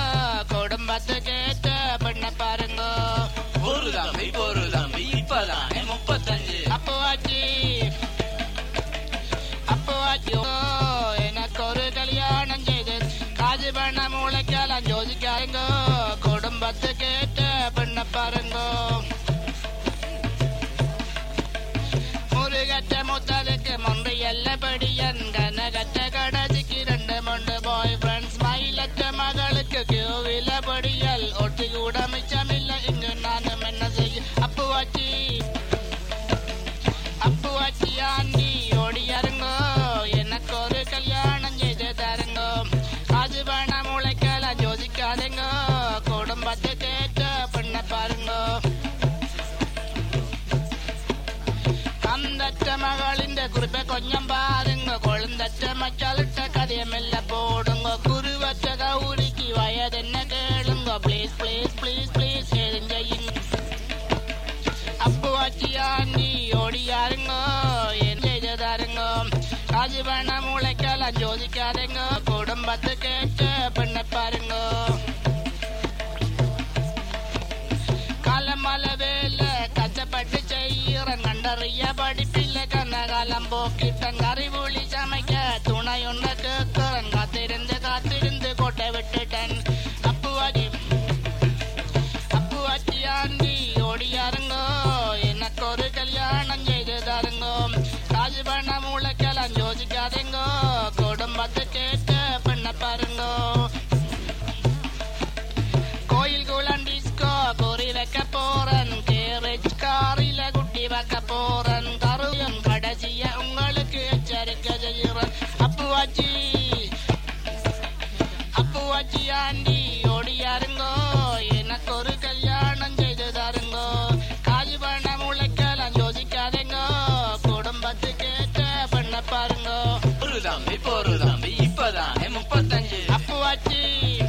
குடும்பத்துக்கு ஏத்த பெண்ணை பாருங்க ஒரு தம்பி ஒரு தம்பி இப்பதானே முப்பத்தஞ்சு அப்போ ஆச்சி அப்போ ஆச்சி ஓ, எனக்கு ஒரு கல்யாணம் செய்து காஜு பண்ண மூளைக்கெல்லாம் ஜோதிக்காருங்க குடும்பத்துக்கு ஏற்ற பெண்ணை பாருங்க முருகற்ற முத்தலுக்கு முன்பு எல்லபடியன் கனகற்ற கடைசிக்கு ரெண்டு மூன்று பாய் ஃப்ரெண்ட்ஸ் மயிலற்ற மகளுக்கு கியூவில படியல் ஒட்டி கூட மிச்சமில்லை இங்கு நானும் என்ன செய்ய அப்புவாச்சி அப்புவாச்சி ஆண்டி ஓடியாருங்கோ எனக்கு ஒரு கல்யாணம் செய்து தருங்க காசு வேணாம் முளைக்கலாம் ஜோதிக்காதீங்க குடும்பத்துக்கு ஏற்ற பெண்ணை பாருங்க കന്തറ്റ മകളിന്റെ കുറിപ്പ് കൊഞ്ഞം പാരുങ്ങ കൊളുന്തറ്റ മച്ചാലിട്ട കഥയമെല്ല പോടുങ്ങ കുരുവറ്റ കൗരിക്ക് വയതെന്നെ കേളുങ്ങ പ്ലീസ് പ്ലീസ് പ്ലീസ് പ്ലീസ് ഏതും ചെയ്യും അപ്പുവാച്ചിയാണ്ടി ഓടിയാരുങ്ങോ എൻ ചെയ്തതാരുങ്ങോ കാജ് വേണ മൂളയ്ക്കല ചോദിക്കാതെങ്ങോ കുടുംബത്ത് കേട്ട് പെണ്ണെ പാരുങ്ങോ കാലമല വേല കഷ്ടപ്പെട്ട് ചെയ്യറൻ കണ്ടറിയ പഠിപ്പില്ല കന്നകാലം പോക്കിട്ടൻ കറി പുളി ചമയ്ക്ക തുണയുണ്ട കേക്കറൻ കാത്തിരുന്ന് കാത്തിരുന്ന് കോട്ട വിട്ടിട്ടൻ അപ്പുവാജി അപ്പുവാച്ചിയാണ്ടി ഓടിയാറുങ്ങോ എനക്കൊരു കല്യാണം ചെയ്ത് തരുങ്ങോ കാജ് പെണ്ണ മൂളക്കെല്ലാം ചോദിക്കാതെങ്ങോ കുടുംബത്ത് കേട്ട് പെണ്ണ പാരുങ്ങോ கோயில் குளம் டிஸ்கோ பொறி வைக்க போறன் கேரேஜ் காரில குட்டி வைக்க போறன் கருவியம் கடைசிய உங்களுக்கு எச்சரிக்கை செய்யறன் அப்புவாச்சி அப்புவாச்சி ஆண்டி ஓடியாருங்கோ எனக்கு ஒரு கல்யாணம் செய்து தருங்கோ காஜு பண்ண முளைக்கலாம் யோசிக்காதேங்கோ குடும்பத்துக்கு ஏற்ற பண்ண பாருங்கோ ஒரு தம்பி ஒரு தம்பி இப்பதானே முப்பத்தஞ்சு அப்புவாச்சி